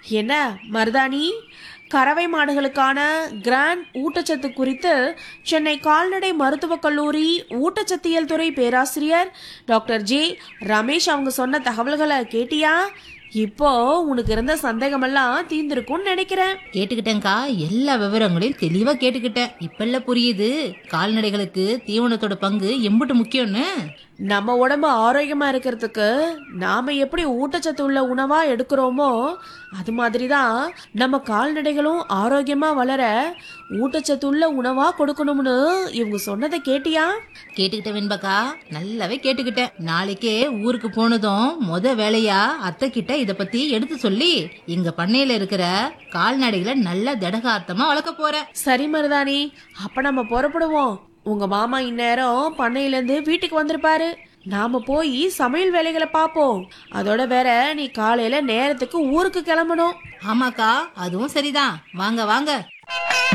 என்ன மருதாணி கறவை மாடுகளுக்கான கிராண்ட் ஊட்டச்சத்து குறித்து சென்னை கால்நடை மருத்துவக் கல்லூரி ஊட்டச்சத்தியல் துறை பேராசிரியர் டாக்டர் ஜே ரமேஷ் அவங்க சொன்ன தகவல்களை கேட்டியா இப்போ உனக்கு இருந்த சந்தேகமெல்லாம் தீர்ந்திருக்கும்னு நினைக்கிறேன் கேட்டுக்கிட்டேன்க்கா எல்லா விவரங்களையும் தெளிவா கேட்டுக்கிட்டேன் இப்பெல்லாம் புரியுது கால்நடைகளுக்கு தீவனத்தோட பங்கு எம்புட்டு முக்கியம்னு நம்ம உடம்பு ஆரோக்கியமா இருக்கிறதுக்கு நாம எப்படி ஊட்டச்சத்து உள்ள உணவா எடுக்கிறோமோ அது மாதிரி தான் நம்ம கால்நடைகளும் ஆரோக்கியமா வளர ஊட்டச்சத்து உள்ள உணவா கொடுக்கணும்னு இவங்க சொன்னதை கேட்டியா கேட்டுக்கிட்டேன் வெண்பக்கா நல்லாவே கேட்டுக்கிட்டேன் நாளைக்கே ஊருக்கு போனதும் முத வேலையா அத்தை கிட்ட இத பத்தி எடுத்து சொல்லி எங்க பண்ணையில இருக்கிற கால்நடைகளை நல்லா திடகாத்தமா வளர்க்க போறேன் சரி மருதாணி அப்ப நம்ம புறப்படுவோம் உங்க மாமா இந்நேரம் பண்ணையில இருந்து வீட்டுக்கு வந்திருப்பாரு நாம போய் சமையல் வேலைகளை பார்ப்போம் அதோட வேற நீ காலையில நேரத்துக்கு ஊருக்கு கிளம்பணும் ஆமாக்கா அதுவும் சரிதான் வாங்க வாங்க